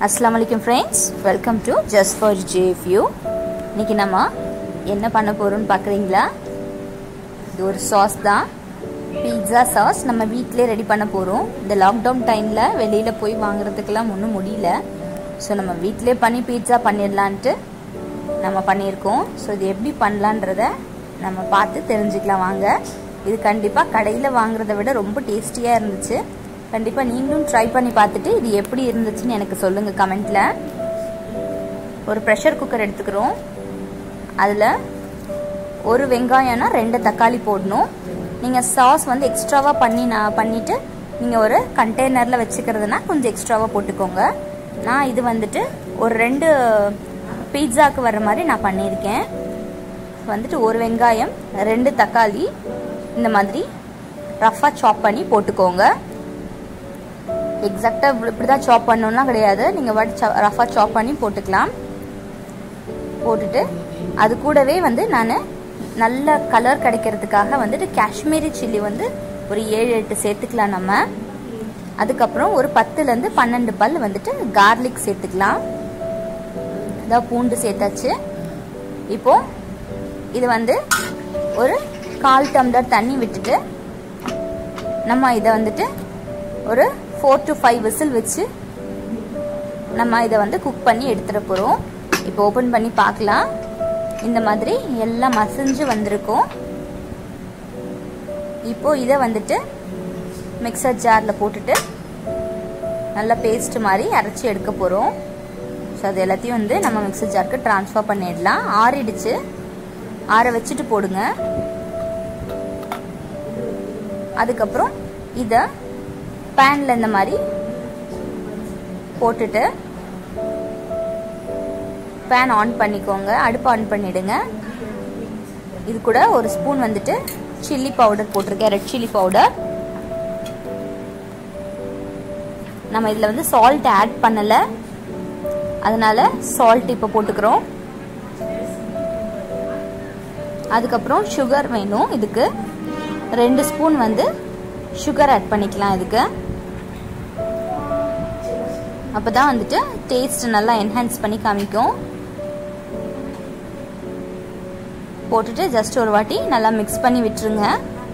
அஸ்லாம் வலைக்கம் friends welcome to just for ஜேஃப்யூ இன்னைக்கு நம்ம என்ன பண்ண போகிறோம்னு பார்க்குறீங்களா இது ஒரு சாஸ் தான் பீட்சா சாஸ் நம்ம வீட்டிலே ரெடி பண்ண போகிறோம் இந்த லாக்டவுன் டைமில் வெளியில் போய் வாங்குறதுக்கெல்லாம் ஒன்றும் முடியல ஸோ நம்ம வீட்டிலே பண்ணி பீட்சா பண்ணிடலான்ட்டு நம்ம பண்ணியிருக்கோம் ஸோ இது எப்படி பண்ணலான்றத நம்ம பார்த்து தெரிஞ்சுக்கலாம் வாங்க இது கண்டிப்பாக கடையில் வாங்குறத விட ரொம்ப டேஸ்டியாக இருந்துச்சு கண்டிப்பாக நீங்களும் ட்ரை பண்ணி பார்த்துட்டு இது எப்படி இருந்துச்சுன்னு எனக்கு சொல்லுங்கள் கமெண்ட்டில் ஒரு ப்ரெஷர் குக்கர் எடுத்துக்கிறோம் அதில் ஒரு வெங்காயம்னா ரெண்டு தக்காளி போடணும் நீங்கள் சாஸ் வந்து எக்ஸ்ட்ராவாக பண்ணி நான் பண்ணிவிட்டு நீங்கள் ஒரு கண்டெய்னரில் வச்சுக்கிறதுனா கொஞ்சம் எக்ஸ்ட்ராவாக போட்டுக்கோங்க நான் இது வந்துட்டு ஒரு ரெண்டு பீட்சாக்கு வர மாதிரி நான் பண்ணியிருக்கேன் வந்துட்டு ஒரு வெங்காயம் ரெண்டு தக்காளி இந்த மாதிரி ரஃபாக சாப் பண்ணி போட்டுக்கோங்க எக்ஸாக்டாக இப்படி தான் சாப் பண்ணணும்லாம் கிடையாது நீங்கள் வாட்டி ரஃபாக சாப் பண்ணி போட்டுக்கலாம் போட்டுட்டு அது கூடவே வந்து நான் நல்ல கலர் கிடைக்கிறதுக்காக வந்துட்டு காஷ்மீரி சில்லி வந்து ஒரு ஏழு எட்டு சேர்த்துக்கலாம் நம்ம அதுக்கப்புறம் ஒரு பத்துலேருந்து பன்னெண்டு பல் வந்துட்டு கார்லிக் சேர்த்துக்கலாம் இதான் பூண்டு சேர்த்தாச்சு இப்போ இது வந்து ஒரு கால் டம்ளர் தண்ணி விட்டுட்டு நம்ம இதை வந்துட்டு ஒரு ஃபோர் டு ஃபைவ் விசில் வச்சு நம்ம இதை வந்து குக் பண்ணி எடுத்துட போகிறோம் இப்போ ஓப்பன் பண்ணி பார்க்கலாம் இந்த மாதிரி எல்லாம் மசிஞ்சு வந்திருக்கும் இப்போ இதை வந்துட்டு மிக்சர் ஜாரில் போட்டுட்டு நல்லா பேஸ்ட் மாதிரி அரைச்சி எடுக்க போகிறோம் ஸோ அது எல்லாத்தையும் வந்து நம்ம மிக்சர் ஜாருக்கு ட்ரான்ஸ்ஃபர் பண்ணிடலாம் ஆறிடுச்சு ஆற வச்சுட்டு போடுங்க அதுக்கப்புறம் இதை பேனில் இந்த மாதிரி போட்டுட்டு பேன் ஆன் பண்ணிக்கோங்க அடுப்பு ஆன் பண்ணிடுங்க இது கூட ஒரு ஸ்பூன் வந்துட்டு சில்லி பவுடர் போட்டிருக்கேன் ரெட் சில்லி பவுடர் நம்ம இதில் வந்து சால்ட் ஆட் பண்ணலை அதனால சால்ட் இப்போ போட்டுக்கிறோம் அதுக்கப்புறம் சுகர் வேணும் இதுக்கு ரெண்டு ஸ்பூன் வந்து சுகர் ஆட் பண்ணிக்கலாம் இதுக்கு அப்போ தான் வந்துட்டு டேஸ்ட் நல்லா என்ஹான்ஸ் பண்ணி காமிக்கும் போட்டுட்டு ஜஸ்ட் ஒரு வாட்டி நல்லா மிக்ஸ் பண்ணி விட்டுருங்க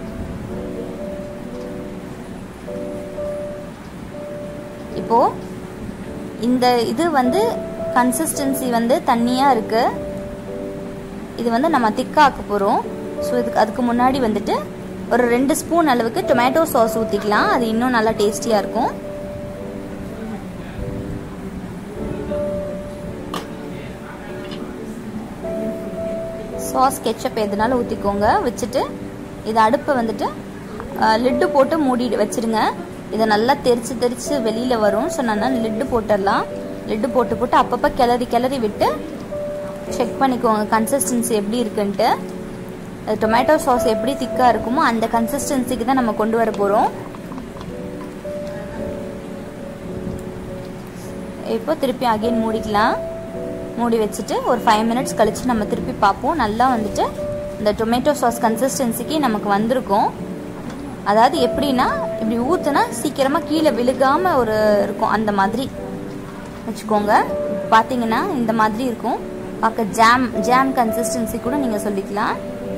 இப்போ இந்த இது வந்து கன்சிஸ்டன்சி வந்து தண்ணியாக இருக்கு இது வந்து நம்ம திக்காக்க போகிறோம் ஸோ இதுக்கு அதுக்கு முன்னாடி வந்துட்டு ஒரு ரெண்டு ஸ்பூன் அளவுக்கு டொமேட்டோ சாஸ் ஊற்றிக்கலாம் அது இன்னும் நல்லா டேஸ்டியாக இருக்கும் சாஸ் கெச்சப் எதுனாலும் ஊற்றிக்கோங்க வச்சுட்டு இதை அடுப்பை வந்துட்டு லிட்டு போட்டு மூடி வச்சிருங்க இதை நல்லா தெரிச்சு தெரிச்சு வெளியில் வரும் ஸோ நான் லிட்டு போட்டுடலாம் லிட்டு போட்டு போட்டு அப்பப்போ கிளறி கிளறி விட்டு செக் பண்ணிக்கோங்க கன்சிஸ்டன்சி எப்படி இருக்குன்ட்டு டொமேட்டோ சாஸ் எப்படி திக்காக இருக்குமோ அந்த கன்சிஸ்டன்சிக்கு தான் நம்ம கொண்டு வர போகிறோம் இப்போ திருப்பி அகைன் மூடிக்கலாம் மூடி வச்சுட்டு ஒரு ஃபைவ் மினிட்ஸ் கழித்து நம்ம திருப்பி பார்ப்போம் நல்லா வந்துட்டு இந்த டொமேட்டோ சாஸ் கன்சிஸ்டன்சிக்கு நமக்கு வந்திருக்கும் அதாவது எப்படின்னா இப்படி ஊற்றுனா சீக்கிரமாக கீழே விழுகாமல் ஒரு இருக்கும் அந்த மாதிரி வச்சுக்கோங்க பார்த்தீங்கன்னா இந்த மாதிரி இருக்கும் பார்க்க ஜாம் ஜாம் கன்சிஸ்டன்சி கூட நீங்கள் சொல்லிக்கலாம்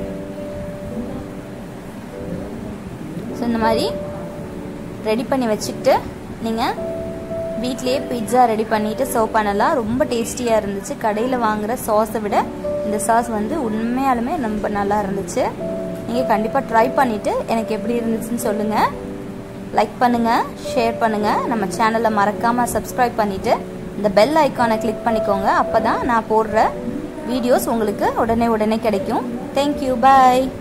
ஸோ இந்த மாதிரி ரெடி பண்ணி வச்சுக்கிட்டு நீங்கள் வீட்லேயே பிட்ஸா ரெடி பண்ணிவிட்டு சர்வ் பண்ணலாம் ரொம்ப டேஸ்டியாக இருந்துச்சு கடையில் வாங்குகிற சாஸை விட இந்த சாஸ் வந்து உண்மையாலுமே ரொம்ப நல்லா இருந்துச்சு நீங்கள் கண்டிப்பாக ட்ரை பண்ணிவிட்டு எனக்கு எப்படி இருந்துச்சுன்னு சொல்லுங்கள் லைக் பண்ணுங்கள் ஷேர் பண்ணுங்கள் நம்ம சேனலை மறக்காமல் சப்ஸ்கிரைப் பண்ணிவிட்டு இந்த பெல் ஐக்கானை கிளிக் பண்ணிக்கோங்க அப்போ தான் நான் போடுற வீடியோஸ் உங்களுக்கு உடனே உடனே கிடைக்கும் தேங்க்யூ பாய்